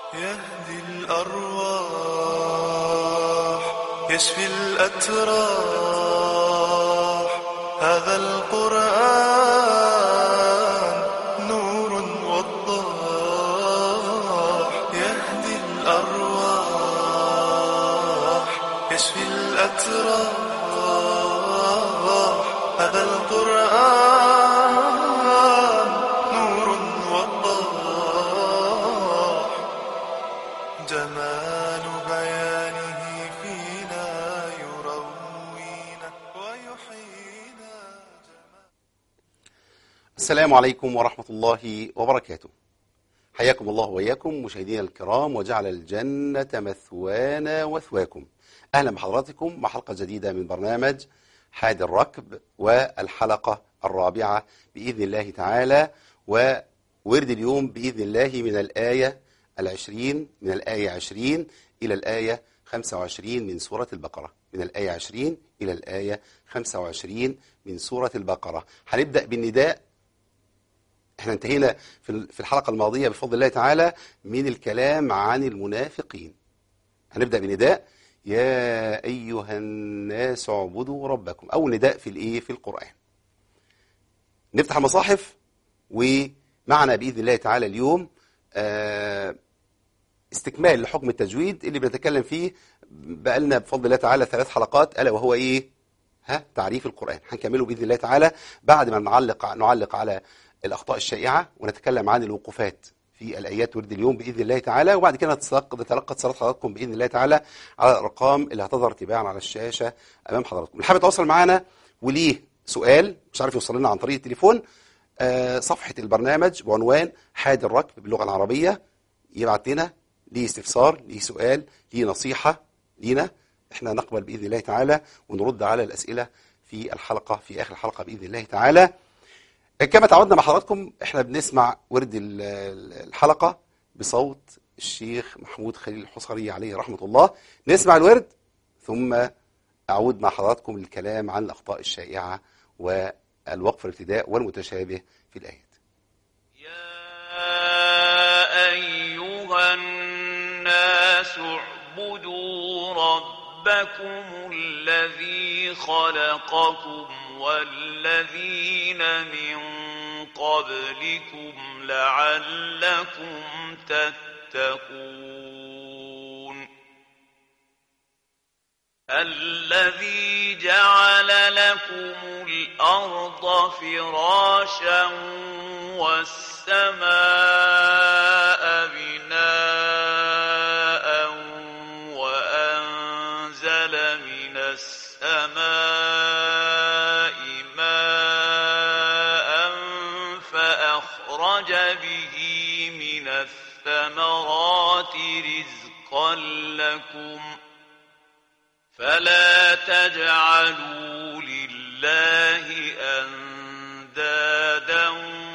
يهدي الأرواح يشفي الأتراح هذا القرآن نور وضاح يهدي الأرواح يشفي الأتراح هذا القرآن نور وضاح جمال بيانه فينا يروينا ويحيينا السلام عليكم ورحمة الله وبركاته حياكم الله وإياكم مشاهدينا الكرام وجعل الجنة مثوانا وثواكم أهلا بحضراتكم مع حلقة جديدة من برنامج حاد الركب والحلقة الرابعة بإذن الله تعالى وورد اليوم بإذن الله من الآية العشرين من الآية عشرين إلى الآية خمسة وعشرين من سورة البقرة من الآية عشرين إلى الآية خمسة وعشرين من سورة البقرة هنبدأ بالنداء احنا انتهينا في في الحلقة الماضية بفضل الله تعالى من الكلام عن المنافقين هنبدأ بنداء يا أيها الناس اعبدوا ربكم أول نداء في الإيه في القرآن نفتح المصاحف ومعنا بإذن الله تعالى اليوم آه، استكمال لحكم التجويد اللي بنتكلم فيه بقالنا بفضل الله تعالى ثلاث حلقات ألا وهو إيه ها تعريف القرآن هنكمله بإذن الله تعالى بعد ما نعلق نعلق على الأخطاء الشائعة ونتكلم عن الوقوفات في الآيات ورد اليوم بإذن الله تعالى وبعد كده نتلقى نتلقى اتصالات حضراتكم بإذن الله تعالى على الأرقام اللي هتظهر تباعا على الشاشة أمام حضراتكم اللي حابب يتواصل معانا وليه سؤال مش عارف يوصل لنا عن طريق التليفون آه، صفحة البرنامج بعنوان حاد الركب باللغة العربية يبعت لنا ليه استفسار ليه سؤال ليه نصيحة لينا احنا نقبل بإذن الله تعالى ونرد على الأسئلة في الحلقة في آخر الحلقة بإذن الله تعالى كما تعودنا مع حضراتكم احنا بنسمع ورد ال- ال- الحلقة بصوت الشيخ محمود خليل الحصري عليه رحمة الله نسمع الورد ثم أعود مع حضراتكم للكلام عن الأخطاء الشائعة والوقف الابتداء والمتشابه في الآيات يا أيها الناس اعبدوا ربكم الذي خلقكم والذين من قبلكم لعلكم تتقون الذي جعل لكم الأرض فراشا والسماء بناء وأنزل من السماء ماء فأخرج به من الثمرات رزقا لكم فلا تجعلوا لله أندادا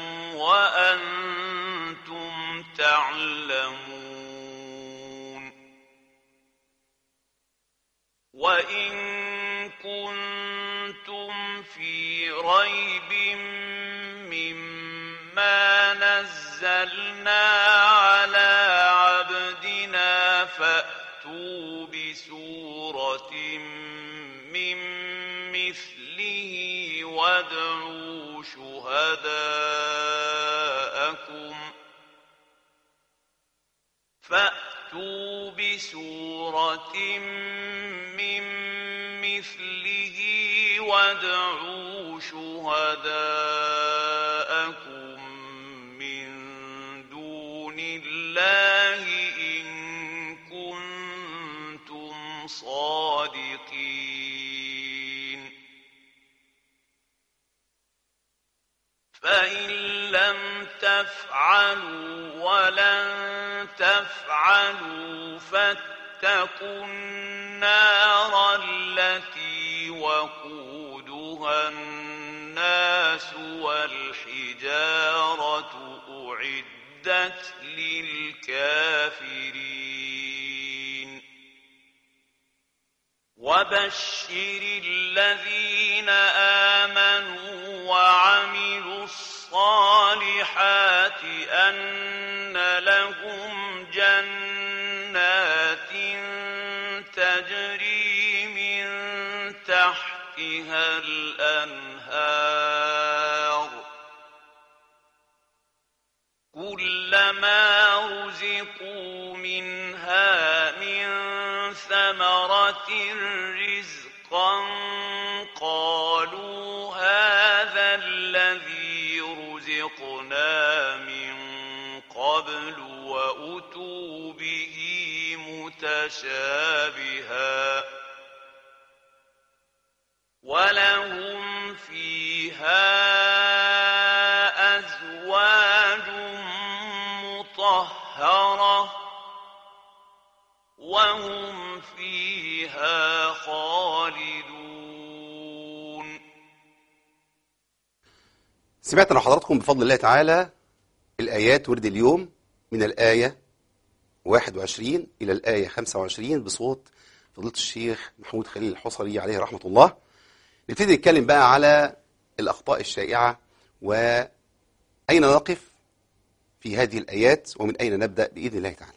وأنتم تعلمون وإن كنتم في ريب مما نزلنا على عبدنا فأتوا بسورة من مثله وادعوا شهداءكم فأتوا بسورة من مثله وادعوا شهداءكم من دون الله إن كنتم صادقين فإن لم تفعلوا ولن تفعلوا فاتقوا النار التي وقودها الناس والحجارة أعدت للكافرين وبشر الذين آمنوا وعملوا الصالحات أن لهم جنات رزقا قالوا هذا الذي رزقنا من قبل وأتوا به متشابها ولهم فيها أزواج مطهرة وهم فيها خالدون سمعت حضراتكم بفضل الله تعالى الآيات ورد اليوم من الآية 21 إلى الآية 25 بصوت فضيلة الشيخ محمود خليل الحصري عليه رحمة الله نبتدي نتكلم بقى على الأخطاء الشائعة وأين نقف في هذه الآيات ومن أين نبدأ بإذن الله تعالى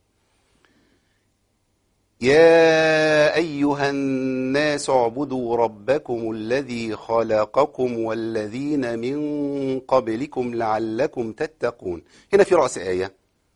يا أيها الناس اعبدوا ربكم الذي خلقكم والذين من قبلكم لعلكم تتقون هنا في رأس آية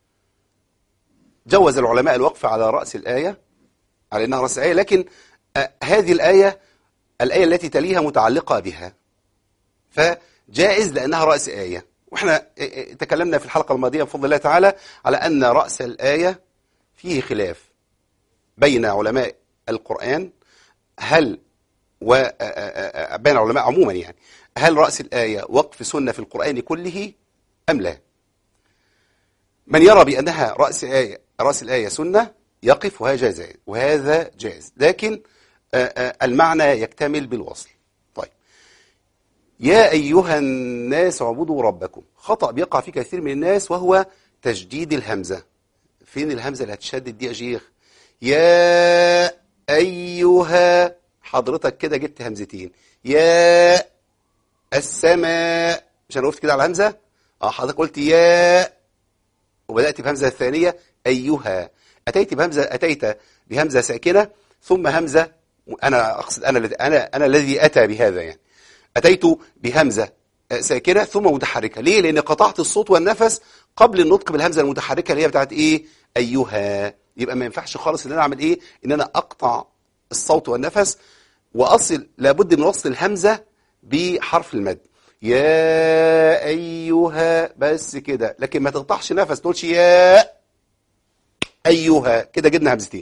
جوز العلماء الوقف على رأس الآية على أنها رأس آية لكن آه، هذه الآية الآية التي تليها متعلقة بها فجائز لأنها رأس آية وإحنا آه، آه، تكلمنا في الحلقة الماضية بفضل الله تعالى على أن رأس الآية فيه خلاف بين علماء القرآن هل وبين العلماء عموما يعني هل رأس الآية وقف سنة في القرآن كله أم لا من يرى بأنها رأس آية رأس الآية سنة يقف وهذا جائز وهذا جائز لكن آه، آه، المعنى يكتمل بالوصل طيب يا أيها الناس اعبدوا ربكم خطأ بيقع فيه كثير من الناس وهو تجديد الهمزة فين الهمزة اللي هتشدد دي يا شيخ يا أيها حضرتك كده جبت همزتين يا السماء مش انا وقفت كده على الهمزة اه حضرتك قلت يا وبدأت بهمزة الثانية أيها أتيت بهمزة أتيت بهمزة ساكنة ثم همزة أنا أقصد أنا الذي أنا أنا الذي أتى بهذا يعني أتيت بهمزة ساكنة ثم متحركة ليه؟ لأن قطعت الصوت والنفس قبل النطق بالهمزة المتحركة اللي هي بتاعت إيه؟ أيها يبقى ما ينفعش خالص إن أنا أعمل إيه؟ إن أنا أقطع الصوت والنفس وأصل لابد من وصل الهمزة بحرف المد يا أيها بس كده لكن ما تقطعش نفس تقولش يا أيها كده جبنا همزتين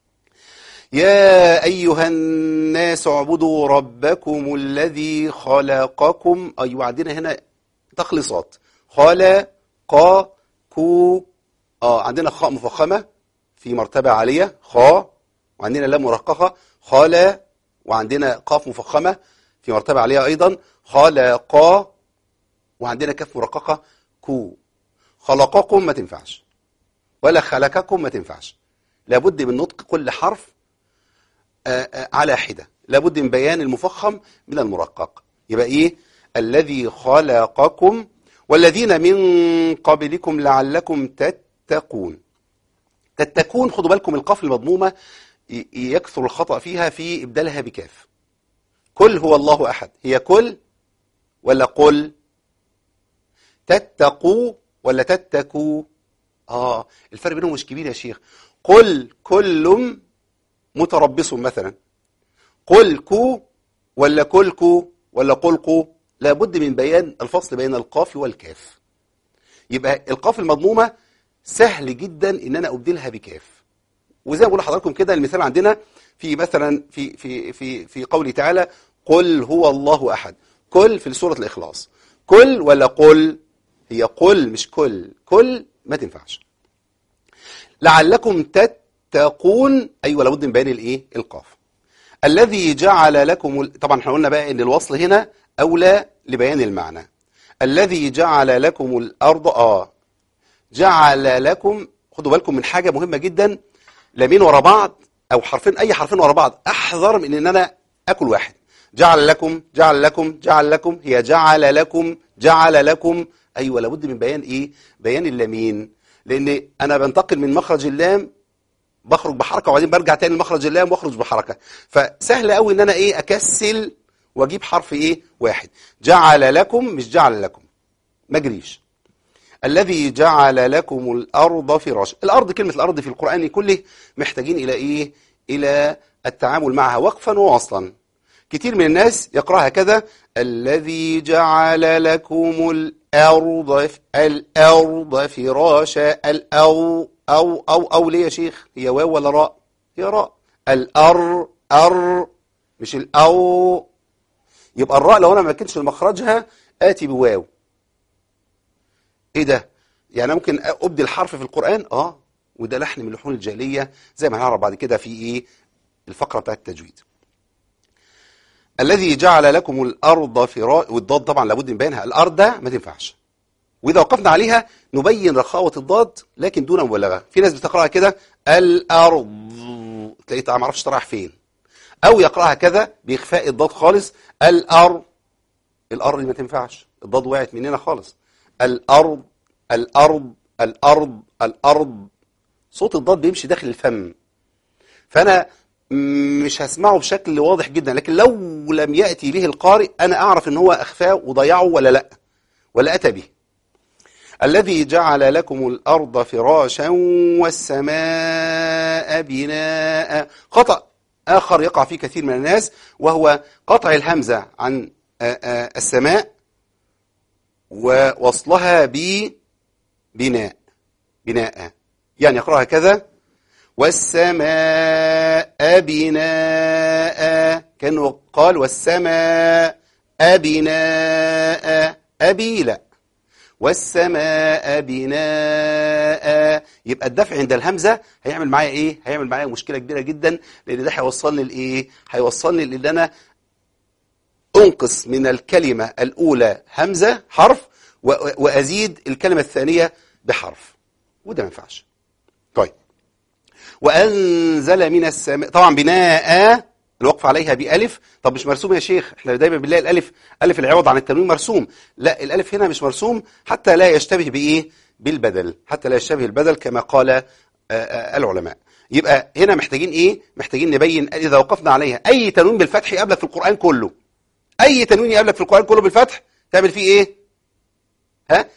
يا أيها الناس اعبدوا ربكم الذي خلقكم أيوة عندنا هنا تخليصات خلق كو آه عندنا خاء مفخمة في مرتبة عالية خاء وعندنا لام مرققة خلا وعندنا قاف مفخمة في مرتبة عالية أيضا خلقا وعندنا كاف مرققة كو خلقكم ما تنفعش ولا خلقكم ما تنفعش لابد من نطق كل حرف آه، آه، على حدة لابد من بيان المفخم من المرقق يبقى ايه الذي خلقكم والذين من قبلكم لعلكم تتقون تتقون خدوا بالكم القاف المضمومة ي- يكثر الخطأ فيها في إبدالها بكاف كل هو الله أحد هي كل ولا قل تتقوا ولا تتكوا آه الفرق بينهم مش كبير يا شيخ قل كل متربص مثلا قل كو ولا كل كو ولا قل كو لابد من بيان الفصل بين القاف والكاف يبقى القاف المضمومة سهل جدا ان انا ابدلها بكاف وزي ما بقول لحضراتكم كده المثال عندنا في مثلا في في في في قوله تعالى قل هو الله احد كل في سوره الاخلاص كل ولا قل هي قل مش كل كل ما تنفعش لعلكم تتقون ايوه لابد من بيان الايه القاف الذي جعل لكم ال- طبعا احنا قلنا بقى ان الوصل هنا اولى لبيان المعنى الذي جعل لكم الارض اه جعل لكم خدوا بالكم من حاجه مهمه جدا لامين ورا بعض او حرفين اي حرفين ورا بعض احذر من ان انا اكل واحد جعل لكم جعل لكم جعل لكم هي جعل لكم جعل لكم ايوه لابد من بيان ايه بيان اللامين لان انا بنتقل من مخرج اللام بخرج بحركه وبعدين برجع تاني لمخرج اللام واخرج بحركه فسهل قوي ان انا ايه اكسل واجيب حرف ايه واحد جعل لكم مش جعل لكم ما جريش الذي جعل لكم الأرض فراشا الأرض كلمة الأرض في القرآن كله محتاجين إلى إيه إلى التعامل معها وقفا ووصلا كتير من الناس يقرأها كذا الذي جعل لكم الأرض الأرض فراشا الأو أو أو أو ليه يا شيخ هي واو ولا راء هي راء الأر أر مش الأو يبقى الراء لو أنا ما كنتش مخرجها آتي بواو إيه ده يعني ممكن أبدل حرف في القرآن آه وده لحن من لحون الجاهلية زي ما هنعرف بعد كده في إيه الفقرة بتاعت التجويد الذي جعل لكم الأرض فرا والضاد طبعا لابد من بيانها الأرض ده ما تنفعش وإذا وقفنا عليها نبين رخاوة الضاد لكن دون مبالغة في ناس بتقرأها كده الأرض تلاقيه طبعا ما عرفش رايح فين أو يقرأها كذا بإخفاء الضاد خالص الأرض الأرض ما تنفعش الضاد وقعت مننا خالص الأرض الأرض الأرض الأرض صوت الضاد بيمشي داخل الفم فأنا مش هسمعه بشكل واضح جدا لكن لو لم يأتي به القارئ أنا أعرف أن هو أخفاه وضيعه ولا لا ولا أتى به الذي جعل لكم الأرض فراشا والسماء بناء خطأ آخر يقع فيه كثير من الناس وهو قطع الهمزة عن السماء ووصلها ببناء بناء يعني يقرأها كذا والسماء بناء كانه قال والسماء بناء أبي لا والسماء بناء يبقى الدفع عند الهمزة هيعمل معايا ايه هيعمل معايا مشكلة كبيرة جدا لان ده هيوصلني لايه هيوصلني لان انا انقص من الكلمة الاولى همزة حرف وازيد الكلمة الثانية بحرف وده ما ينفعش طيب وأنزل من السماء طبعا بناء الوقف عليها بألف طب مش مرسوم يا شيخ احنا دايما بنلاقي الألف ألف العوض عن التنوين مرسوم لا الألف هنا مش مرسوم حتى لا يشتبه بإيه بالبدل حتى لا يشتبه البدل كما قال آآ آآ العلماء يبقى هنا محتاجين إيه محتاجين نبين إذا وقفنا عليها أي تنوين بالفتح يقابلك في القرآن كله أي تنوين يقابلك في القرآن كله بالفتح تعمل فيه إيه ها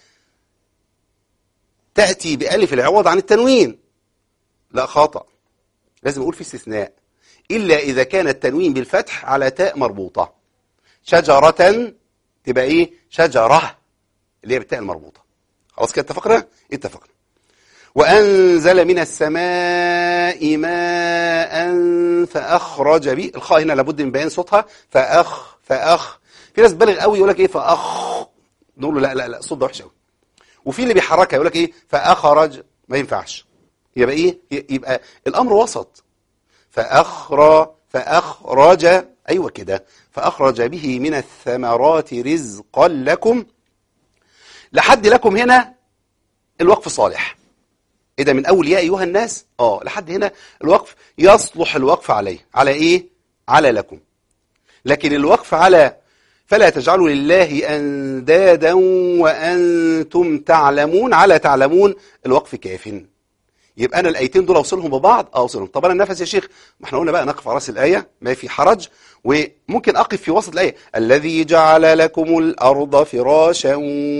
تأتي بألف العوض عن التنوين لا خطأ لازم أقول في استثناء إلا إذا كان التنوين بالفتح على تاء مربوطة شجرة تبقى إيه شجرة اللي هي بالتاء المربوطة خلاص كده اتفقنا اتفقنا وأنزل من السماء ماء فأخرج به الخاء هنا لابد من بيان صوتها فأخ فأخ في ناس بلغ قوي يقول لك إيه فأخ نقول له لا لا لا صوت ده وحش قوي وفي اللي بيحركها يقول لك إيه فأخرج ما ينفعش يبقى ايه يبقى الامر وسط فاخرج فاخرج ايوه كده فاخرج به من الثمرات رزقا لكم لحد لكم هنا الوقف صالح ايه ده من اول يا ايها الناس اه لحد هنا الوقف يصلح الوقف عليه على ايه على لكم لكن الوقف على فلا تجعلوا لله اندادا وانتم تعلمون على تعلمون الوقف كاف يبقى انا الايتين دول اوصلهم ببعض اوصلهم طب انا النفس يا شيخ ما احنا قلنا بقى نقف على راس الايه ما في حرج وممكن اقف في وسط الايه الذي جعل لكم الارض فراشا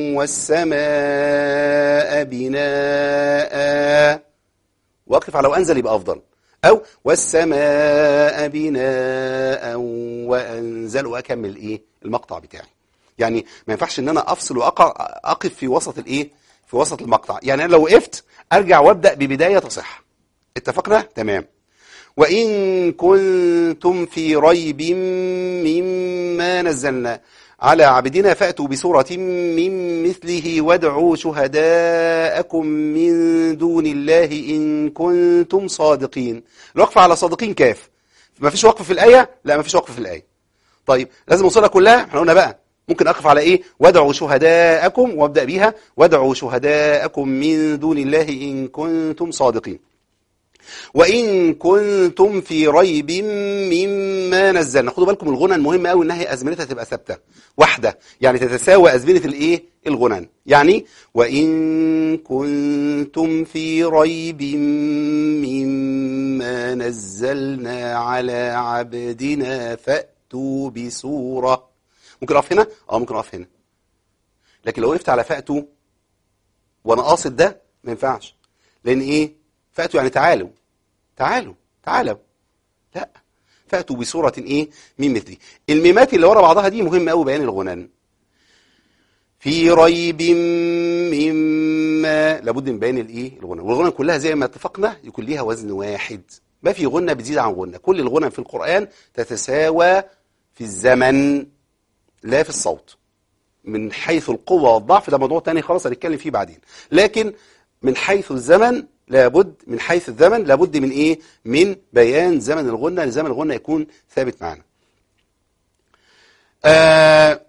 والسماء بناء واقف على وانزل يبقى افضل او والسماء بناء وانزل واكمل ايه المقطع بتاعي يعني ما ينفعش ان انا افصل واقع اقف في وسط الايه في وسط المقطع يعني انا لو وقفت ارجع وابدا ببدايه تصح اتفقنا تمام وان كنتم في ريب مما نزلنا على عبدنا فاتوا بسوره من مثله وادعوا شهداءكم من دون الله ان كنتم صادقين الوقف على صادقين كاف ما فيش وقف في الايه لا ما فيش وقف في الايه طيب لازم اوصلها كلها احنا قلنا بقى ممكن أقف على إيه وادعوا شهداءكم وابدأ بيها وادعوا شهداءكم من دون الله إن كنتم صادقين وإن كنتم في ريب مما نزلنا خدوا بالكم الغنى المهم قوي إنها أزمنتها تبقى ثابتة واحدة يعني تتساوى أزمنة الإيه الغنى يعني وإن كنتم في ريب مما نزلنا على عبدنا فأتوا بسورة ممكن أقف هنا؟ اه ممكن أقف هنا لكن لو وقفت على فأتوا وأنا قاصد ده ما ينفعش لأن إيه؟ فأتوا يعني تعالوا تعالوا تعالوا لا فاتوا بسوره ايه من مثله الميمات اللي ورا بعضها دي مهمه قوي بيان الغنن في ريب مما لابد من بيان الايه الغنى والغنى كلها زي ما اتفقنا يكون ليها وزن واحد ما في غنى بتزيد عن غنى كل الغنى في القرآن تتساوى في الزمن لا في الصوت من حيث القوة والضعف ده موضوع تاني خلاص هنتكلم فيه بعدين لكن من حيث الزمن لابد من حيث الزمن لابد من ايه من بيان زمن الغنى لزمن الغنى يكون ثابت معنا آه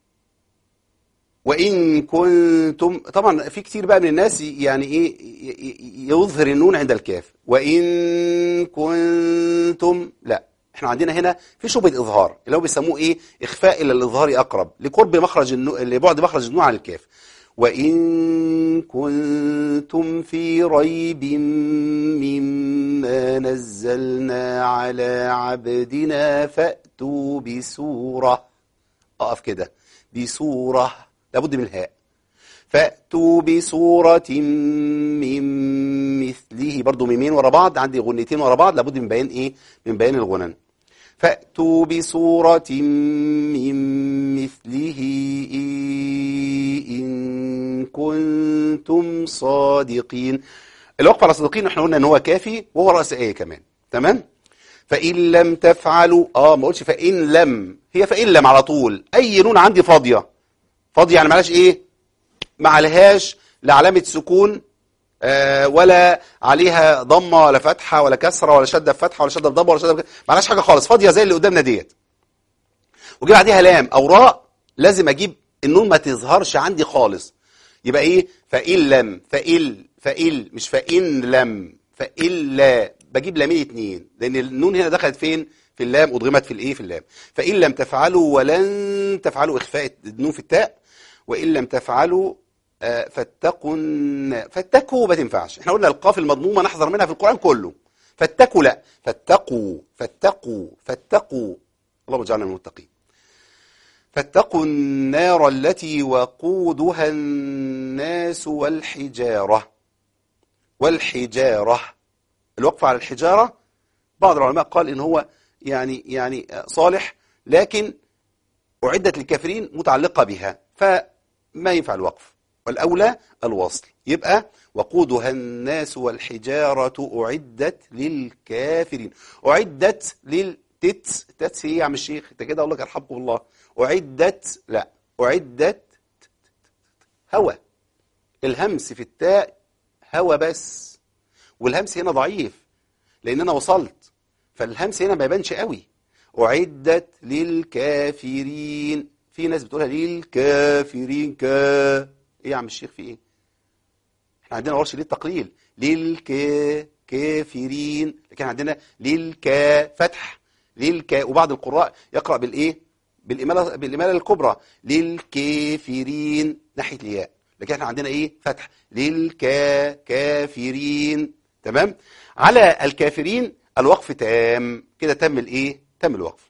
وإن كنتم طبعا في كتير بقى من الناس يعني إيه ي- ي- يظهر النون عند الكاف وإن كنتم لا احنا عندنا هنا في شبهة إظهار اللي هو بيسموه إيه إخفاء إلى الإظهار أقرب لقرب مخرج النون لبعد مخرج النون عن الكاف وإن كنتم في ريب مما نزلنا على عبدنا فأتوا بسورة أقف كده بسورة لابد من الهاء فأتوا بسورة من مثله برضو ميمين ورا بعض عندي غنيتين ورا بعض لابد من بيان إيه من بيان الغنن فأتوا بسورة من مثله إن كنتم صادقين الوقف على صادقين احنا قلنا ان هو كافي وهو رأس آية كمان تمام فإن لم تفعلوا اه ما قلتش فإن لم هي فإن لم على طول أي نون عندي فاضية فاضية يعني معلش إيه ما عليهاش لا علامة سكون آه ولا عليها ضمة ولا فتحة ولا كسرة ولا شدة بفتحة ولا شدة بضمة ولا شدة بك... معلهاش حاجة خالص فاضية زي اللي قدامنا ديت وجي بعديها لام أو راء لازم أجيب النون ما تظهرش عندي خالص يبقى إيه فإن لم فإل فإل مش فإن لم فإن لا بجيب لامين اتنين لأن النون هنا دخلت فين في اللام أضغمت في الإيه في اللام فإن لم تفعلوا ولن تفعلوا إخفاء النون في التاء وإن لم تفعلوا آه، فاتقوا النا- فاتقوا ما تنفعش احنا قلنا القاف المضمومه نحذر منها في القران كله فاتقوا لا فاتقوا فاتقوا فاتقوا اللهم اجعلنا من المتقين فاتقوا النار التي وقودها الناس والحجاره والحجاره الوقف على الحجاره بعض العلماء قال ان هو يعني يعني آه، صالح لكن أعدت للكافرين متعلقة بها فما ينفع الوقف والأولى الوصل يبقى وقودها الناس والحجارة أعدت للكافرين أعدت للتت تت هي يا عم الشيخ انت كده أقول لك أرحمكم الله أعدت لا أعدت هوى الهمس في التاء هوى بس والهمس هنا ضعيف لأن أنا وصلت فالهمس هنا ما يبانش قوي أعدت للكافرين في ناس بتقولها للكافرين كا ايه يا عم الشيخ في ايه احنا عندنا ورش للتقليل للكافرين لكن عندنا للكا فتح للكا وبعض القراء يقرأ بالايه بالإمالة, بالإمالة الكبرى للكافرين ناحية الياء لكن احنا عندنا ايه فتح للكا كافرين تمام على الكافرين الوقف تام كده تم الايه تم الوقف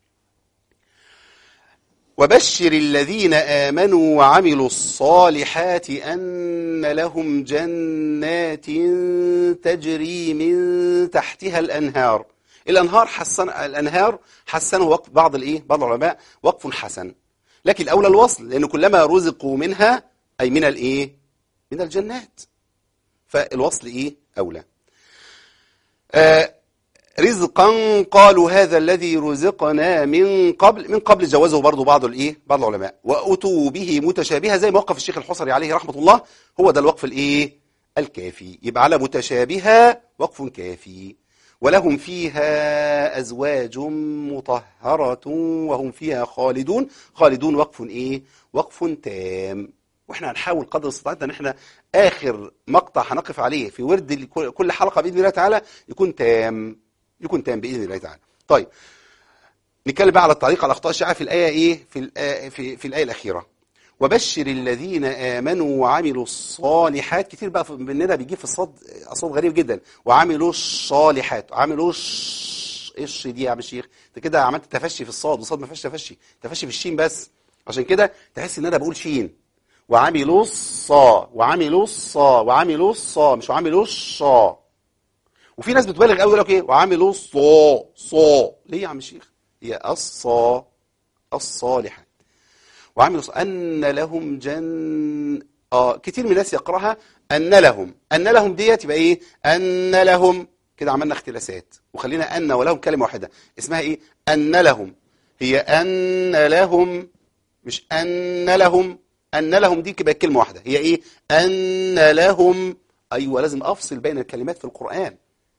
وبشر الذين آمنوا وعملوا الصالحات أن لهم جنات تجري من تحتها الأنهار الأنهار حسن الأنهار حسنه وقف بعض الإيه بعض العلماء وقف حسن لكن الأولى الوصل لأن كلما رزقوا منها أي من الإيه من الجنات فالوصل إيه أولى آه رزقا قالوا هذا الذي رزقنا من قبل من قبل جوزه برضه بعض الايه بعض العلماء واتوا به متشابهه زي ما وقف الشيخ الحصري عليه رحمه الله هو ده الوقف الايه الكافي يبقى على متشابهه وقف كافي ولهم فيها ازواج مطهره وهم فيها خالدون خالدون وقف ايه وقف تام واحنا هنحاول قدر استطاعتنا ان احنا اخر مقطع هنقف عليه في ورد كل حلقه باذن الله تعالى يكون تام يكون تام باذن الله تعالى طيب نتكلم بقى على التعليق على اخطاء الشيعه في الايه ايه في الآية في, في الايه الاخيره وبشر الذين امنوا وعملوا الصالحات كتير بقى مننا بيجيب في الصاد اصوات غريب جدا وعملوا الصالحات عملوا الش ايش دي يا عم الشيخ انت كده عملت تفشي في الصاد والصاد ما فيهاش تفشي تفشي في الشين بس عشان كده تحس ان انا بقول شين وعملوا الصا وعملوا الصا وعملوا الصا مش وعملوا الصا وفي ناس بتبالغ قوي يقول لك ايه وعاملوا الصا صا ليه يا عم الشيخ هي الصا الصالحة وعملوا ص- أن لهم جن اه كتير من الناس يقراها أن لهم أن لهم ديت يبقى إيه أن لهم كده عملنا اختلاسات وخلينا أن ولهم كلمة واحدة اسمها إيه أن لهم هي أن لهم مش أن لهم أن لهم دي كده كلمة واحدة هي إيه أن لهم أيوة لازم أفصل بين الكلمات في القرآن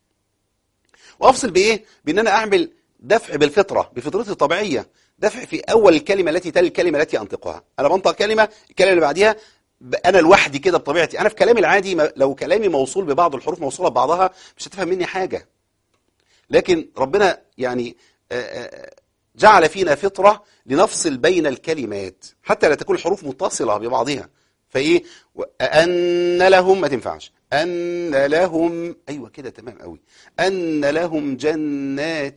وافصل بايه بان انا اعمل دفع بالفطره بفطرتي الطبيعيه دفع في اول الكلمه التي تلي الكلمه التي انطقها انا بنطق كلمه الكلمه اللي بعديها ب- انا لوحدي كده بطبيعتي انا في كلامي العادي ما- لو كلامي موصول ببعض الحروف موصوله ببعضها مش هتفهم مني حاجه لكن ربنا يعني آه، آه، جعل فينا فطرة لنفصل بين الكلمات حتى لا تكون الحروف متصلة ببعضها فإيه و- أن لهم ما تنفعش أن لهم أيوة كده تمام قوي أن لهم جنات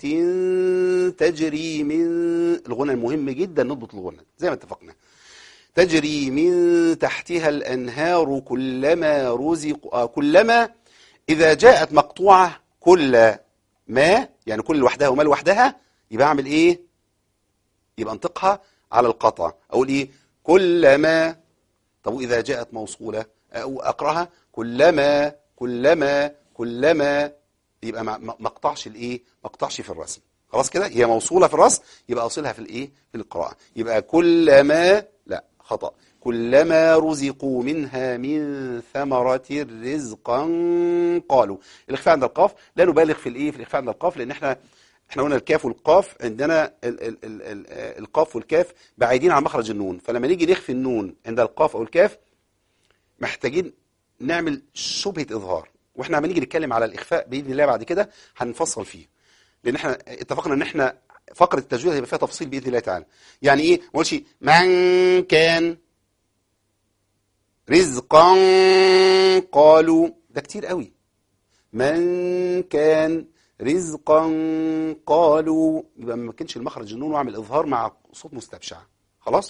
تجري من الغنى المهم جدا نضبط الغنى زي ما اتفقنا تجري من تحتها الأنهار كلما رزق آه، كلما إذا جاءت مقطوعة كل ما يعني كل لوحدها وما لوحدها يبقى أعمل إيه يبقى انطقها على القطع أقول إيه كلما طب وإذا جاءت موصولة أو أقرأها كلما كلما كلما يبقى ما ما- ما اقطعش الإيه ما اقطعش في الرسم خلاص كده هي موصولة في الرسم يبقى أوصلها في الإيه في القراءة يبقى كلما لا خطأ كلما رزقوا منها من ثمرة رزقا قالوا الإخفاء عند القاف لا نبالغ في الإيه في الإخفاء عند القاف لأن إحنا احنا قلنا الكاف والقاف عندنا ال ال ال ال القاف والكاف بعيدين عن مخرج النون فلما نيجي نخفي النون عند القاف او الكاف محتاجين نعمل شبهة إظهار واحنا لما نيجي نتكلم على الإخفاء بإذن الله بعد كده هنفصل فيه لأن احنا اتفقنا ان احنا فقرة التجويد هيبقى فيها تفصيل بإذن الله تعالى يعني ايه ما اقولش من كان رزقا قالوا ده كتير قوي من كان رزقا قالوا يبقى ما كانش المخرج النون واعمل اظهار مع صوت مستبشع خلاص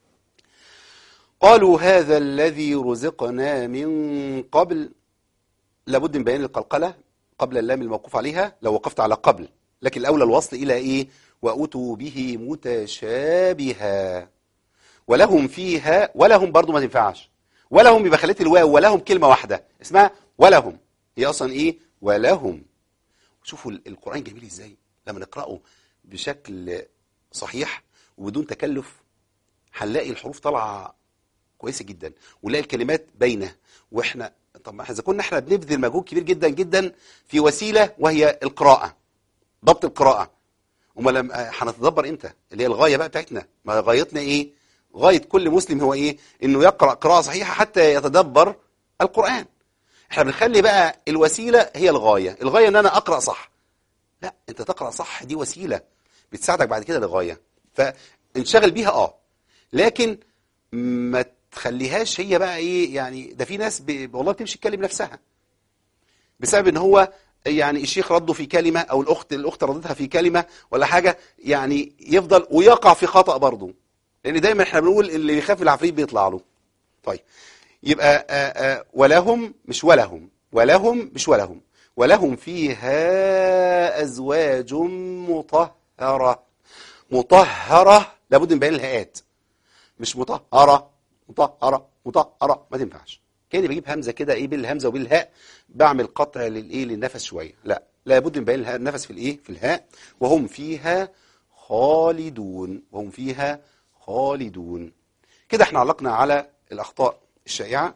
قالوا هذا الذي رزقنا من قبل لابد من بيان القلقلة قبل اللام الموقوف عليها لو وقفت على قبل لكن الأولى الوصل إلى إيه وأتوا به متشابها ولهم فيها ولهم برضو ما تنفعش ولهم يبقى خليت الواو ولهم كلمة واحدة اسمها ولهم هي أصلا إيه ولهم شوفوا ال- القرآن جميل إزاي لما نقرأه بشكل صحيح وبدون تكلف هنلاقي الحروف طالعة كويسة جدا ونلاقي الكلمات باينة واحنا طب ما اذا كنا احنا بنبذل مجهود كبير جدا جدا في وسيلة وهي القراءة ضبط القراءة امال لما- هنتدبر امتى اللي هي الغاية بقى بتاعتنا ما غايتنا ايه غاية كل مسلم هو ايه انه يقرأ قراءة صحيحة حتى يتدبر القرآن احنا بنخلي بقى الوسيلة هي الغاية الغاية ان انا اقرأ صح لا انت تقرأ صح دي وسيلة بتساعدك بعد كده لغاية فانشغل بيها اه لكن ما تخليهاش هي بقى ايه يعني ده في ناس ب... والله بتمشي تكلم نفسها بسبب ان هو يعني الشيخ رده في كلمة او الاخت الاخت ردتها في كلمة ولا حاجة يعني يفضل ويقع في خطأ برضه لان دايما احنا بنقول اللي يخاف العفريت بيطلع له طيب يبقى آآ آآ ولهم مش ولهم ولهم مش ولهم ولهم فيها أزواج مطهرة مطهرة لابد من بيان الهاءات مش مطهرة مطهرة مطهرة ما تنفعش كاني بجيب همزة كده ايه بالهمزة وبالهاء بعمل قطع للايه للنفس شوية لا لابد من بيان الهاء النفس في الايه في الهاء وهم فيها خالدون وهم فيها خالدون كده احنا علقنا على الأخطاء الشائعة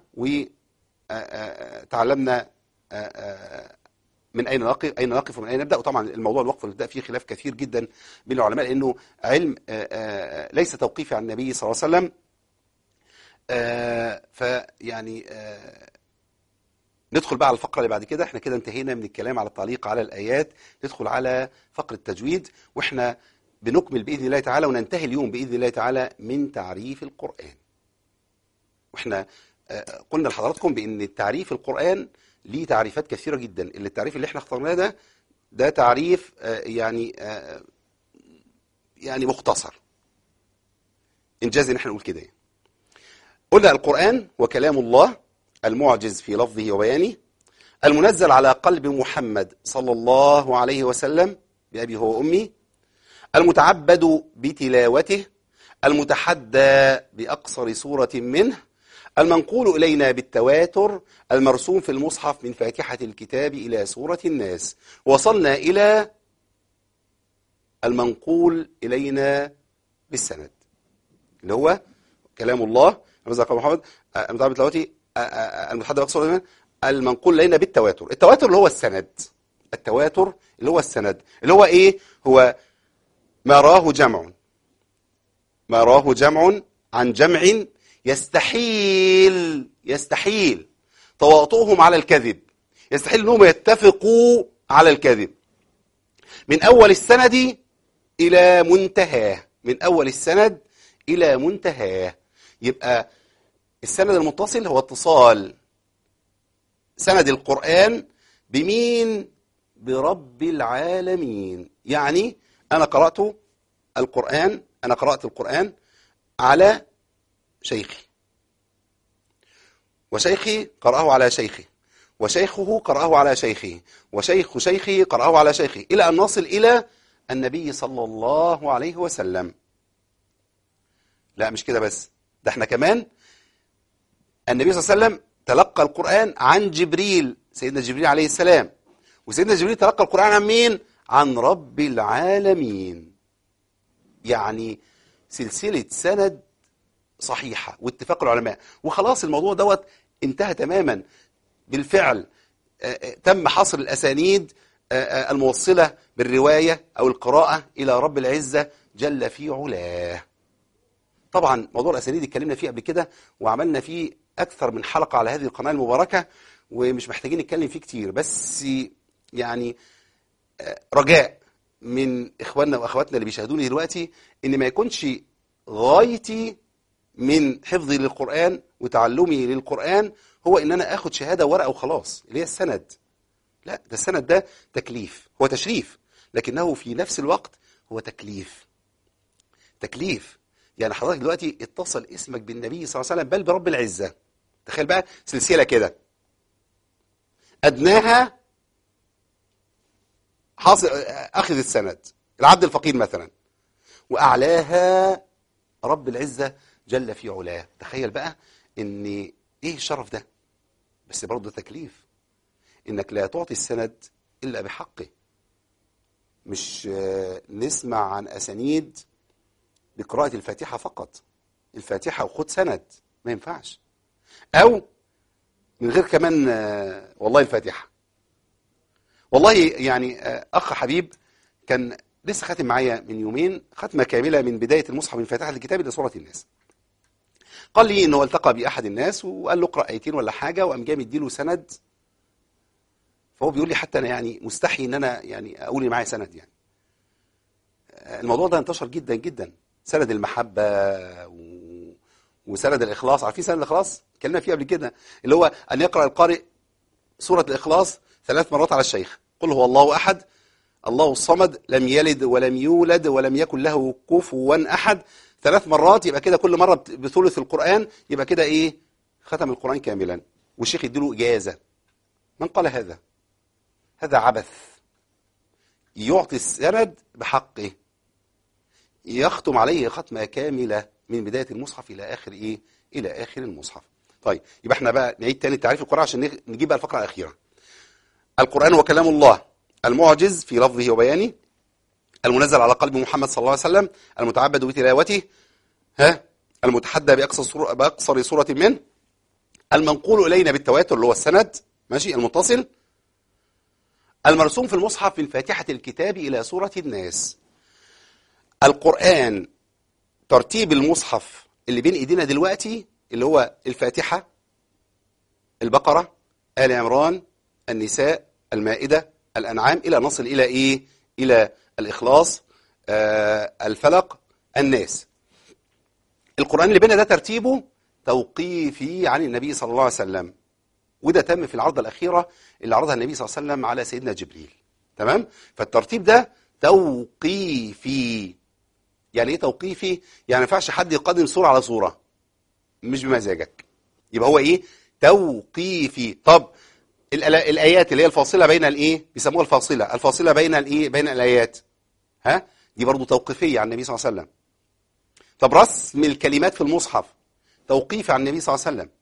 وتعلمنا من أين نقف أين نقف ومن أين نبدأ وطبعا الموضوع الوقف والابتداء فيه خلاف كثير جدا بين العلماء لأنه علم آه، آه، ليس توقيفي عن النبي صلى الله عليه وسلم آه، فيعني آه، ندخل بقى على الفقرة اللي بعد كده احنا كده انتهينا من الكلام على التعليق على الآيات ندخل على فقرة التجويد واحنا بنكمل بإذن الله تعالى وننتهي اليوم بإذن الله تعالى من تعريف القرآن واحنا آه، قلنا لحضراتكم بأن التعريف القرآن ليه تعريفات كثيرة جدا اللي التعريف اللي احنا اخترناه ده ده تعريف آه، يعني آه، يعني مختصر انجاز ان احنا نقول كده يعني. قلنا القرآن وكلام الله المعجز في لفظه وبيانه المنزل على قلب محمد صلى الله عليه وسلم بأبي هو وأمي المتعبد بتلاوته المتحدى بأقصر سورة منه المنقول إلينا بالتواتر المرسوم في المصحف من فاتحة الكتاب إلى سورة الناس وصلنا إلى المنقول إلينا بالسند اللي هو كلام الله رزق محمد آه، المتعبد تلاوتي آه، آه، المتحدى بأقصر منه المنقول إلينا بالتواتر التواتر اللي هو السند التواتر اللي هو السند اللي هو إيه هو ما راه جمع ما راه جمع عن جمع يستحيل يستحيل تواطؤهم على الكذب يستحيل انهم يتفقوا على الكذب من اول السند الى منتهاه من اول السند الى منتهاه يبقى السند المتصل هو اتصال سند القرآن بمين برب العالمين يعني أنا قرأت القرآن أنا قرأت القرآن على شيخي وشيخي قرأه على شيخي وشيخه قرأه على شيخه وشيخ شيخه قرأه على شيخه إلى أن نصل إلى النبي صلى الله عليه وسلم لا مش كده بس ده احنا كمان النبي صلى الله عليه وسلم تلقى القرآن عن جبريل سيدنا جبريل عليه السلام وسيدنا جبريل تلقى القرآن عن مين؟ عن رب العالمين يعني سلسلة سند صحيحة واتفاق العلماء وخلاص الموضوع دوت انتهى تماما بالفعل آه، آه، تم حصر الأسانيد آه، آه، الموصلة بالرواية أو القراءة إلى رب العزة جل في علاه طبعا موضوع الأسانيد اتكلمنا فيه قبل كده وعملنا فيه أكثر من حلقة على هذه القناة المباركة ومش محتاجين نتكلم فيه كتير بس يعني آه، رجاء من إخواننا وأخواتنا اللي بيشاهدوني دلوقتي إن ما يكونش غايتي من حفظي للقرآن وتعلمي للقرآن هو إن أنا آخد شهادة ورقة وخلاص اللي هي السند لا ده السند ده تكليف هو تشريف لكنه في نفس الوقت هو تكليف تكليف يعني حضرتك دلوقتي اتصل اسمك بالنبي صلى الله عليه وسلم بل برب العزة تخيل بقى سلسلة كده أدناها حاصل أخذ السند العبد الفقير مثلا وأعلاها رب العزة جل في علاه تخيل بقى ان ايه الشرف ده بس برضه تكليف انك لا تعطي السند الا بحقه مش آه، نسمع عن اسانيد بقراءة الفاتحة فقط الفاتحة وخد سند ما ينفعش او من غير كمان آه، والله الفاتحة والله يعني آه، اخ حبيب كان لسه خاتم معايا من يومين ختمة كاملة من بداية المصحف من فاتحة الكتاب إلى سورة الناس قال لي انه التقى باحد الناس وقال له اقرا ايتين ولا حاجه وقام جاي مديله سند فهو بيقول لي حتى انا يعني مستحي ان انا يعني اقول اللي معايا سند يعني الموضوع ده انتشر جدا جدا سند المحبه و... وسند الاخلاص عارفين سند الاخلاص اتكلمنا فيه قبل كده اللي هو ان يقرا القارئ سوره الاخلاص ثلاث مرات على الشيخ قل هو الله احد الله الصمد لم يلد ولم يولد ولم يكن له كفوا احد ثلاث مرات يبقى كده كل مره بت- بثلث القران يبقى كده ايه ختم القران كاملا والشيخ يديله اجازه من قال هذا هذا عبث يعطي السند بحقه يختم عليه ختمه كامله من بدايه المصحف الى اخر ايه الى اخر المصحف طيب يبقى احنا بقى نعيد تاني تعريف القران عشان نغ- نجيب بقى الفقره الاخيره القران هو كلام الله المعجز في لفظه وبيانه المنزل على قلب محمد صلى الله عليه وسلم المتعبد بتلاوته ها المتحدى بأقصر صورة, بأقصر صورة منه المنقول إلينا بالتواتر اللي هو السند ماشي المتصل المرسوم في المصحف من فاتحة الكتاب إلى سورة الناس القرآن ترتيب المصحف اللي بين ايدينا دلوقتي اللي هو الفاتحة البقرة آل عمران النساء المائدة الأنعام إلى نصل إلى إيه إلى الإخلاص آه الفلق الناس القرآن اللي بينا ده ترتيبه توقيفي عن النبي صلى الله عليه وسلم وده تم في العرضة الأخيرة اللي عرضها النبي صلى الله عليه وسلم على سيدنا جبريل تمام فالترتيب ده توقيفي يعني ايه توقيفي يعني ما ينفعش حد يقدم صورة على صورة مش بمزاجك يبقى هو ايه توقيفي طب الألا- الايات اللي هي الفاصله بين الايه بيسموها الفاصله الفاصله بين الايه بين الايات ها دي برضو توقيفيه عن النبي صلى الله عليه وسلم طب رسم الكلمات في المصحف توقيفي عن النبي صلى الله عليه وسلم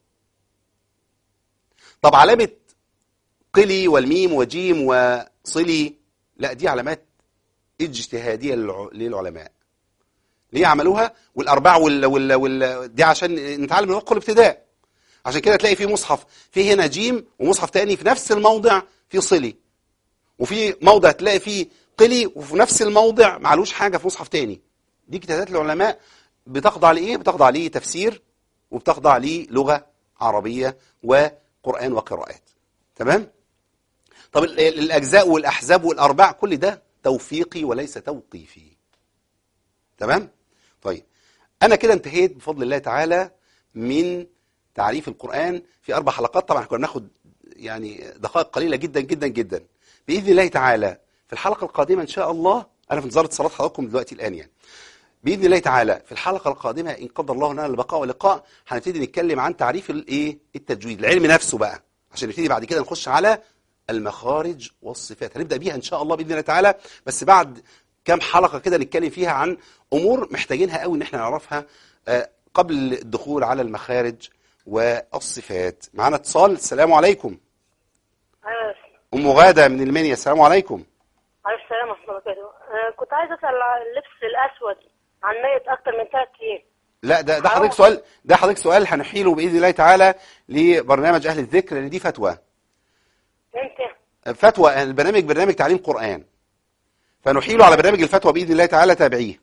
طب علامه قلي والميم وجيم وصلي لا دي علامات اجتهاديه للع- للعلماء ليه عملوها والاربعه وال... وال... وال... دي عشان نتعلم نقل ابتداء عشان كده تلاقي في مصحف في هنا جيم ومصحف تاني في نفس الموضع في صلي وفي موضع تلاقي فيه قلي وفي نفس الموضع معلوش حاجه في مصحف تاني دي اجتهادات العلماء بتخضع لايه بتخضع ليه تفسير وبتخضع ليه لغه عربيه وقران وقراءات تمام طب ال- ال- الاجزاء والاحزاب والارباع كل ده توفيقي وليس توقيفي تمام طيب انا كده انتهيت بفضل الله تعالى من تعريف القران في اربع حلقات طبعا كنا بناخد يعني دقائق قليله جدا جدا جدا باذن الله تعالى في الحلقه القادمه ان شاء الله انا في انتظار اتصالات حضراتكم دلوقتي الان يعني باذن الله تعالى في الحلقه القادمه ان قدر الله لنا البقاء واللقاء هنبتدي نتكلم عن تعريف الايه التجويد العلم نفسه بقى عشان نبتدي بعد كده نخش على المخارج والصفات هنبدا بيها ان شاء الله باذن الله تعالى بس بعد كام حلقه كده نتكلم فيها عن امور محتاجينها قوي ان احنا نعرفها آه، قبل الدخول على المخارج والصفات معانا اتصال السلام عليكم ايوه ام غاده من المنيا السلام عليكم عليه السلام ورحمه الله وبركاته آه، كنت عايز اسال عن اللبس الاسود عن ميت اكتر من ثلاث ايام لا ده ده حضرتك سؤال ده حضرتك سؤال هنحيله باذن الله تعالى لبرنامج اهل الذكر لان دي فتوى انت فتوى البرنامج برنامج تعليم قرآن فنحيله على برنامج الفتوى بإذن الله تعالى تابعيه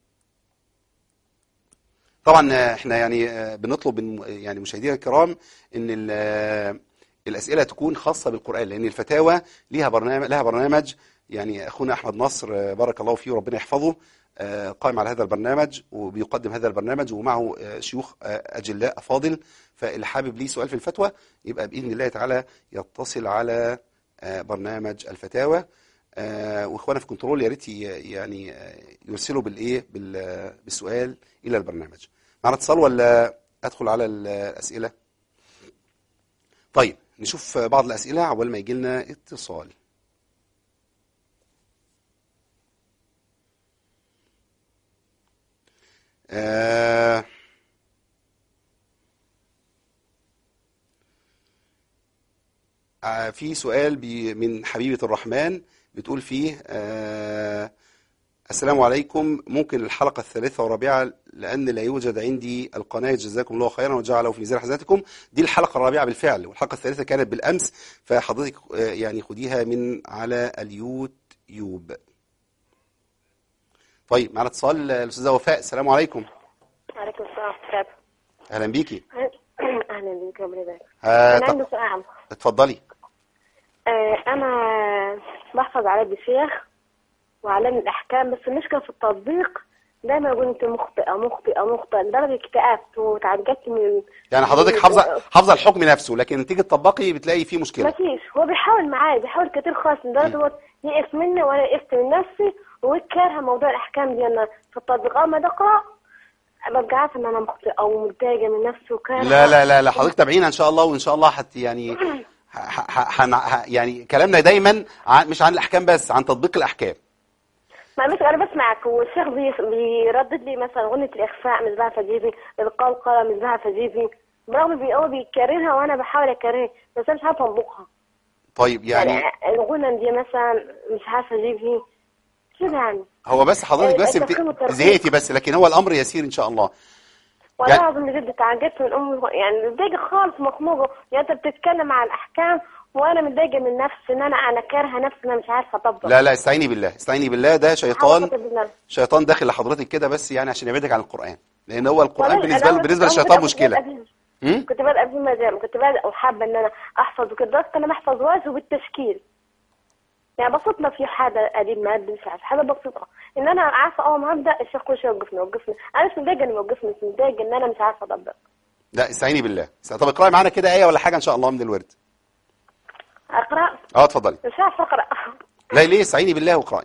طبعا آه، احنا يعني آه، بنطلب من يعني مشاهدينا الكرام ان ال- آه، الاسئله تكون خاصه بالقران لان الفتاوى ليها برنامج لها برنامج يعني اخونا احمد نصر آه، بارك الله فيه وربنا يحفظه آه، قائم على هذا البرنامج وبيقدم هذا البرنامج ومعه آه، شيوخ آه، اجلاء افاضل فاللي حابب ليه سؤال في الفتوى يبقى باذن الله تعالى يتصل على آه، برنامج الفتاوى آه، واخوانا في كنترول يا ريت ي- يعني آه، يرسلوا بالايه بال- بالسؤال الى البرنامج معنا اتصال ولا ادخل على الاسئله طيب نشوف بعض الاسئله عقبال ما يجي لنا اتصال آه آه، في سؤال بي من حبيبة الرحمن بتقول فيه آه السلام عليكم ممكن الحلقة الثالثة والرابعة لأن لا يوجد عندي القناة جزاكم الله خيرا وجعله في ميزان حسناتكم دي الحلقة الرابعة بالفعل والحلقة الثالثة كانت بالأمس فحضرتك آه، يعني خديها من على اليوتيوب طيب معنا اتصال آه، الأستاذة وفاء السلام عليكم عليكم السلام ورحمه الله أهلا بيكي اهلا بك ربنا يبارك آه انا عندي طب سؤال اتفضلي آه، انا بحفظ على الشيخ وعلم الاحكام بس المشكله في التطبيق دايما يقول انت مخطئه مخطئه مخطئه لدرجه اكتئبت وتعجبت من يعني حضرتك حافظة حافظة الحكم نفسه لكن تيجي تطبقي بتلاقي فيه ما مشكلة فيش هو بيحاول معايا بيحاول كتير خالص لدرجه هو يئس مني وانا يئست من نفسي وكارهه موضوع الاحكام دي انا في التطبيق اول ما اقرا ببقى عارفه ان انا مخطئه ومتضايقه من نفسي وكارهه لا لا لا لا حضرتك تابعينا ان شاء الله وان شاء الله حت يعني ح- ح- ح- ح- يعني كلامنا دايما عن مش عن الاحكام بس عن تطبيق الاحكام ما مش انا بسمعك والشيخ بي- بيردد لي مثلا غنة الاخفاء مش بعرف اجيبي القلقله مش بعرف اجيبي برغم بي هو بيكررها وانا بحاول اكررها بس انا مش عارفه اطبقها طيب يعني يعني الغنى دي مثلا مش عارفه اجيبها كده يعني هو بس حضرتك بس بت- التفخيم والترخيص. زهقتي بس لكن هو الامر يسير ان شاء الله والله يعني- العظيم بجد تعجبت من امي يعني متضايقه خالص مخنوقه يعني انت بتتكلم عن الاحكام وانا متضايقه من نفسي ان انا انا كارهه نفسي ان انا مش عارفه اطبق لا لا استعيني بالله استعيني بالله ده حاول شيطان أطبق بالله. شيطان داخل لحضرتك كده بس يعني عشان يبعدك عن القران لان هو القران والله بالنسبه أنا بالنسبه أول- للشيطان أول كنت مشكله بادئ فيه. هم؟ كنت بادئه في المجال كنت بادئه وحابه ان انا احفظ وكده بس انا ما احفظهاش وبالتشكيل يعني بسيطنا في حاجه قديم مادي مش عارف حاجه بسيطه ان انا عارفه اول ما ابدا الشيخ كل شويه يوقفني يوقفني انا مش متضايقه انه يوقفني مش متضايقه ان انا مش عارفه اطبق لا استعيني بالله طب اقراي معانا كده ايه ولا حاجه ان شاء الله من الورد اقرا اه اتفضلي مش عارفه اقرا لا ليه استعيني بالله واقراي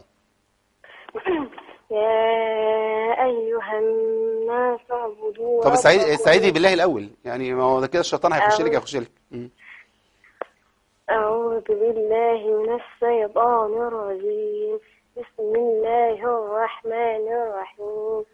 يا ايها الناس اعبدوا طب استعيدي ربكم. استعيدي بالله الاول يعني ما هو ده كده الشيطان هيخش لك أعوذ- هيخش لك مم. أعوذ بالله من الشيطان الرجيم بسم الله الرحمن الرحيم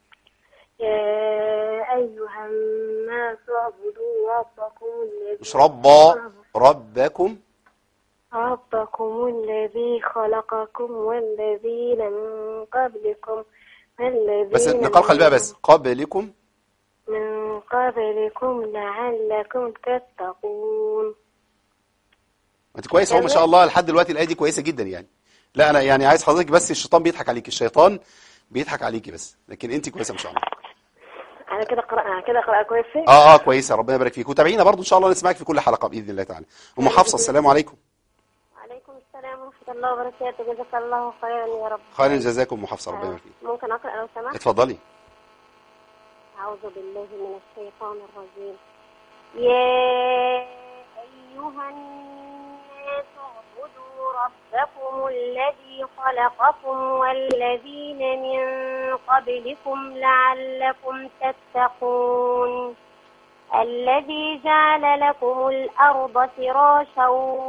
يا أيها الناس اعبدوا ربكم الذي مش ربا ربكم ربكم الذي خلقكم والذين من قبلكم والذين بس نقلقل بقى بس قبلكم من قبلكم لعلكم تتقون انت كويس اهو ما شاء الله لحد دلوقتي الايه دي كويسه جدا يعني لا انا يعني عايز حضرتك بس الشيطان بيضحك عليك الشيطان بيضحك عليكي بس لكن انت كويسه ما شاء الله أنا كده قرأ أنا كده قرأ كويس فيه؟ اه اه كويسه ربنا يبارك فيك وتابعينا برضو ان شاء الله نسمعك في كل حلقه باذن الله تعالى ام حفصه السلام عليكم وعليكم السلام ورحمة الله وبركاته جزاك الله خيرا يا رب خير جزاكم ام حفصه ربنا يبارك فيك ممكن أقرأ لو سمحت اتفضلي أعوذ بالله من الشيطان الرجيم يا أيها الناس اعبدوا ربكم الذي خلقكم والذين من قبلكم لعلكم تتقون الذي جعل لكم الأرض فراشا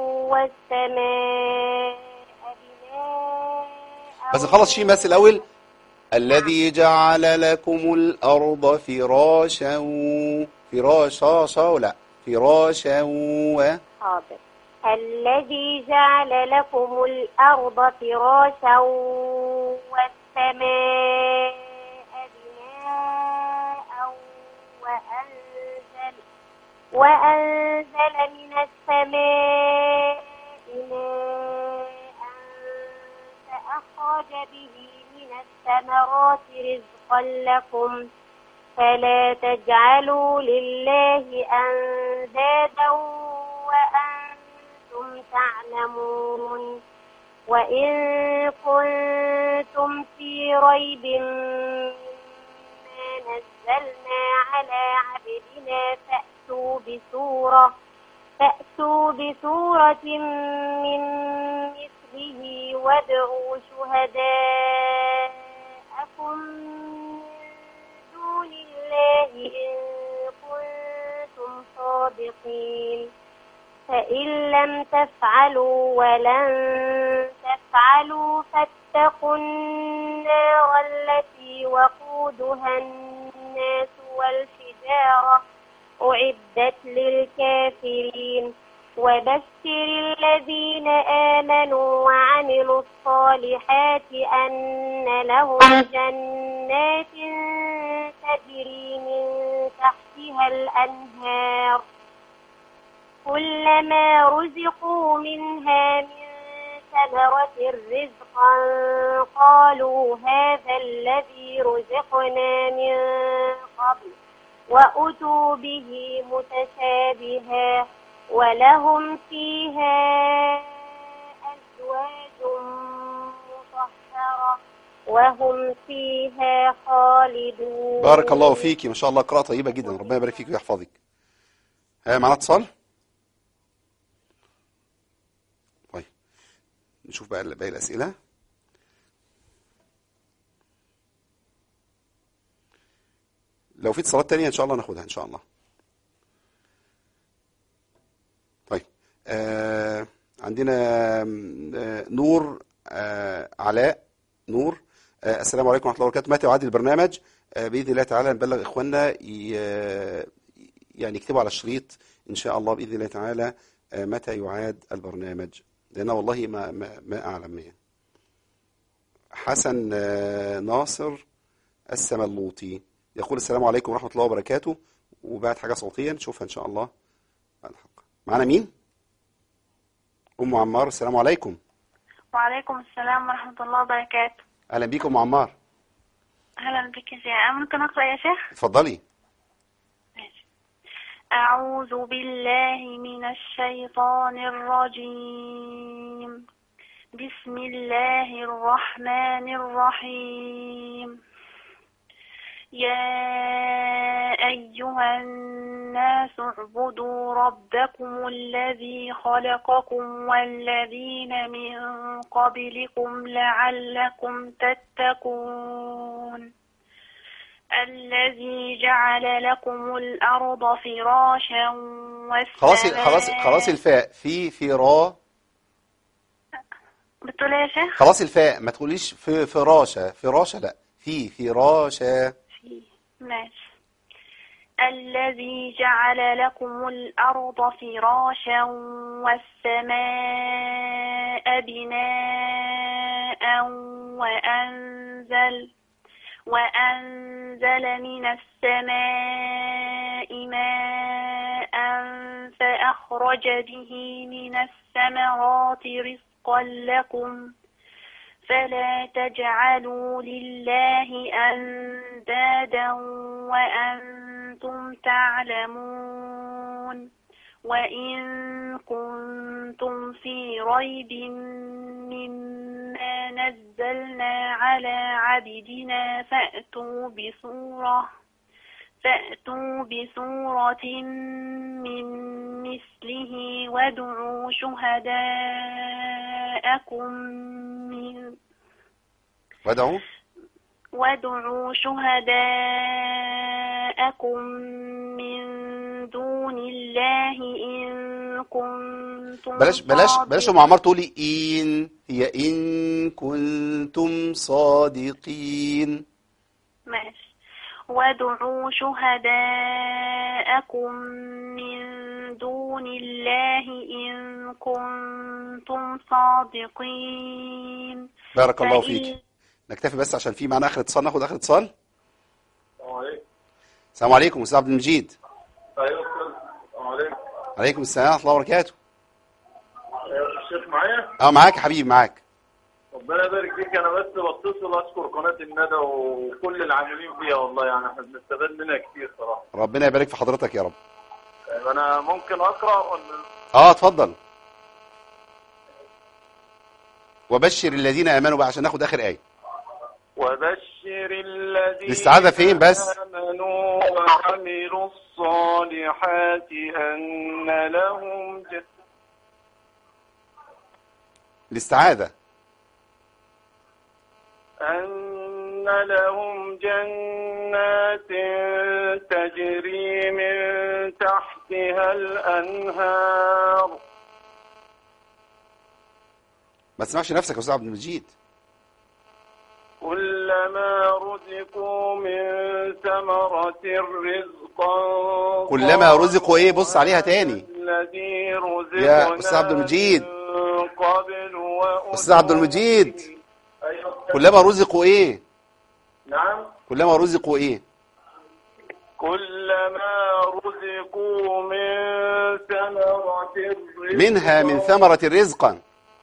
والسماء بناء بس نخلص شيء بس الاول الذي جعل لكم الارض فراشا فراشا شا لا فراشا و حاضر الذي جعل لكم الأرض فراشا والسماء بناء وأنزل وأنزل من السماء ماء فأخرج به من الثمرات رزقا لكم فلا تجعلوا لله أندادا وأنتم تعلمون وإن كنتم في ريب مما نزلنا على عبدنا فأتوا بسورة فأتوا بسورة من مثله وادعوا شهداءكم من دون الله إن كنتم صادقين فإن لم تفعلوا ولن تفعلوا فاتقوا النار التي وقودها الناس والحجارة أعدت للكافرين وبشر الذين آمنوا وعملوا الصالحات أن لهم جنات تجري من تحتها الأنهار كلما رزقوا منها من ثمرة رزقا قالوا هذا الذي رزقنا من قبل وأتوا به متشابها ولهم فيها أزواج مطهرة وهم فيها خالدون بارك الله فيكي ما شاء الله قراءة طيبة جدا ربنا يبارك فيك ويحفظك ها معنا اتصال طيب نشوف بقى باقي الأسئلة لو في اتصالات تانية إن شاء الله ناخدها إن شاء الله طيب آه عندنا آه نور آه علاء نور آه السلام عليكم ورحمة الله وبركاته متى يعاد البرنامج آه بإذن الله تعالى نبلغ إخواننا ي- يعني يكتبوا على الشريط إن شاء الله بإذن الله تعالى آه متى يعاد البرنامج لأن والله ما, ما, ما أعلم يعني. حسن آه ناصر السملوطي يقول السلام عليكم ورحمة الله وبركاته وبعد حاجة صوتية نشوفها إن شاء الله بعد الحلقة معنا مين؟ أم عمار السلام عليكم وعليكم السلام ورحمة الله وبركاته أهلا بيكم أم عمار أهلا بك يا شيخ ممكن أقرأ يا شيخ اتفضلي ماشي. أعوذ بالله من الشيطان الرجيم بسم الله الرحمن الرحيم يا أيها الناس اعبدوا ربكم الذي خلقكم والذين من قبلكم لعلكم تتقون الذي جعل لكم الأرض فراشا خلاص والسماء خلاص خلاص الفاء في في را بتقول إيه يا شيخ؟ خلاص الفاء ما تقوليش في فراشة فراشة لا في فراشة في ماشي الذي جعل لكم الأرض فراشا والسماء بناء وأنزل وأنزل من السماء ماء فأخرج به من الثمرات رزقا لكم فلا تجعلوا لله أندادا وأنتم تعلمون وإن كنتم في ريب مما نزلنا على عبدنا فأتوا بسورة فأتوا بسورة من مثله وادعوا شهداءكم من وادعوا وادعوا شهداءكم من دون الله إن كنتم بلاش بلاش صادقين. بلاش ام عمار تقولي ان هي ان كنتم صادقين ماشي وادعوا شهداءكم من دون الله إن كنتم صادقين بارك الله فإن- فيك نكتفي بس عشان في معانا اخر اتصال ناخد اخر اتصال السلام عليكم السلام عليكم استاذ عبد المجيد ايوه استاذ السلام عليكم عليكم السلام ورحمه الله وبركاته أيوة، الشيخ معايا اه معاك يا حبيبي معاك ربنا يبارك فيك انا بس بتصل اشكر قناه الندى وكل العاملين فيها والله يعني احنا بنستفاد منها كتير صراحه ربنا يبارك في حضرتك يا رب أيوة، انا ممكن اقرا ولا اه اتفضل وبشر الذين امنوا بقى عشان ناخد اخر ايه وبشر الذين الاستعاذة فين بس؟ آمنوا وعملوا الصالحات أن لهم ج... الاستعاذه أن لهم جنات تجري من تحتها الأنهار ما تسمعش نفسك يا استاذ عبد المجيد كلما رزقوا من ثمرة رزقا كلما رزقوا ايه بص عليها تاني الذي رزقنا يا أستاذ عبد المجيد. من قبل وأتوا أستاذ عبد المجيد. أيوة. كلما رزقوا ايه نعم كلما رزقوا ايه كلما رزقوا من ثمرة رزقا منها من ثمرة رزقا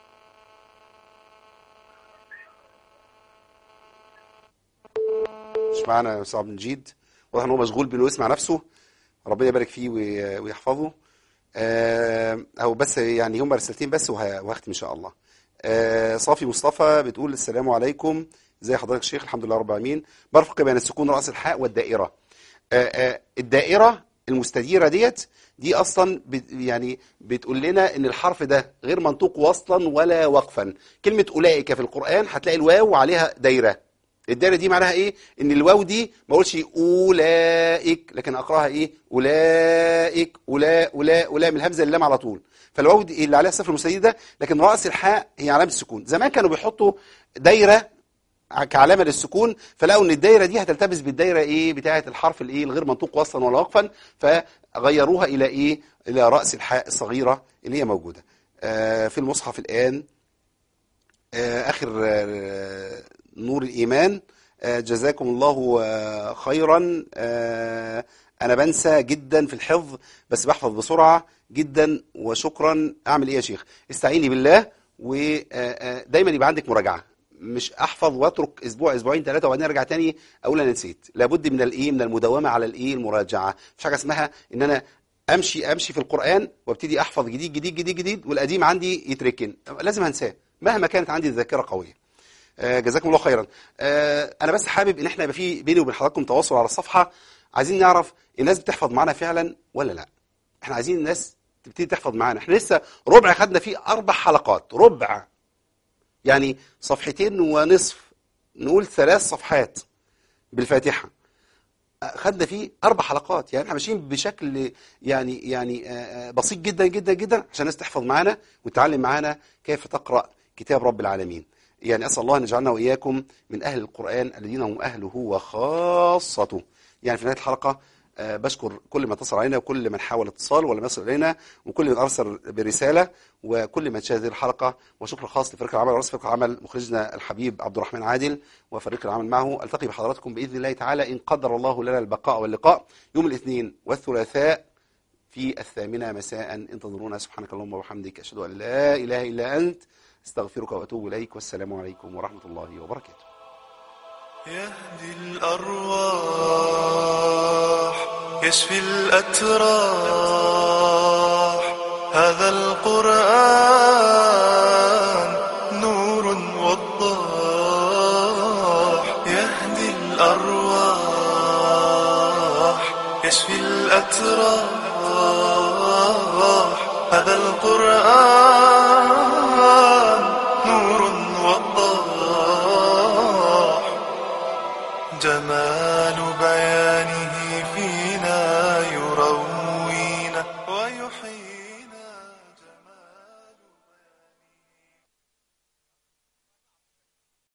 مش معانا يا استاذ عبد المجيد واضح ان هو مشغول بانه يسمع نفسه ربنا يبارك فيه وي- ويحفظه آه، او بس يعني هم رسالتين بس وه- وهختم ان شاء الله آه، صافي مصطفى بتقول السلام عليكم ازي حضرتك شيخ الحمد لله رب العالمين برفق بين السكون راس الحاء والدائره آه، آه، الدائره المستديره ديت دي اصلا بت يعني بتقول لنا ان الحرف ده غير منطوق وصلا ولا وقفا كلمه اولئك في القران هتلاقي الواو عليها دايره الدايره دي معناها ايه ان الواو دي ما اقولش اولئك لكن اقراها ايه اولئك اولا اولا اولا من الهمزه اللام على طول فالواو دي اللي عليها الصفر المستدير ده لكن راس الحاء هي علامه السكون زمان كانوا بيحطوا دايره كعلامه للسكون فلقوا ان الدايره دي هتلتبس بالدايره ايه بتاعه الحرف الايه الغير منطوق وصلا ولا وقفا فغيروها الى ايه الى راس الحاء الصغيره اللي هي موجوده آه في المصحف الان آه اخر آه نور الايمان آه جزاكم الله آه خيرا آه انا بنسى جدا في الحفظ بس بحفظ بسرعه جدا وشكرا اعمل ايه يا شيخ استعيني بالله ودايما يبقى عندك مراجعه مش احفظ واترك اسبوع اسبوعين ثلاثه وبعدين ارجع تاني اقول انا نسيت لابد من الايه من المداومه على الايه المراجعه مش حاجه اسمها ان انا امشي امشي في القران وابتدي احفظ جديد جديد جديد جديد والقديم عندي يتركن لازم هنساه مهما كانت عندي الذاكره قويه آه، جزاكم الله خيرا آه، انا بس حابب ان احنا يبقى في بيني وبين حضراتكم تواصل على الصفحه عايزين نعرف الناس بتحفظ معانا فعلا ولا لا احنا عايزين الناس تبتدي تحفظ معانا احنا لسه ربع خدنا فيه اربع حلقات ربع يعني صفحتين ونصف نقول ثلاث صفحات بالفاتحه خدنا فيه اربع حلقات يعني احنا ماشيين بشكل يعني يعني آه، آه، بسيط جدا جدا جدا عشان الناس تحفظ معانا وتتعلم معانا كيف تقرا كتاب رب العالمين يعني اسال الله ان يجعلنا واياكم من اهل القران الذين هم اهله وخاصته يعني في نهايه الحلقه آه، بشكر كل من اتصل علينا وكل من حاول اتصال ولم يصل الينا وكل من ارسل برساله وكل من شاهد هذه الحلقه وشكر خاص لفريق العمل ورئيس فريق العمل مخرجنا الحبيب عبد الرحمن عادل وفريق العمل معه التقي بحضراتكم باذن الله تعالى ان قدر الله لنا البقاء واللقاء يوم الاثنين والثلاثاء في الثامنه مساء انتظرونا سبحانك اللهم وبحمدك اشهد ان لا اله الا انت استغفرك واتوب اليك والسلام عليكم ورحمه الله وبركاته يهدي الأرواح يشفي الأتراح هذا القرآن نور وضاح يهدي الأرواح يشفي الأتراح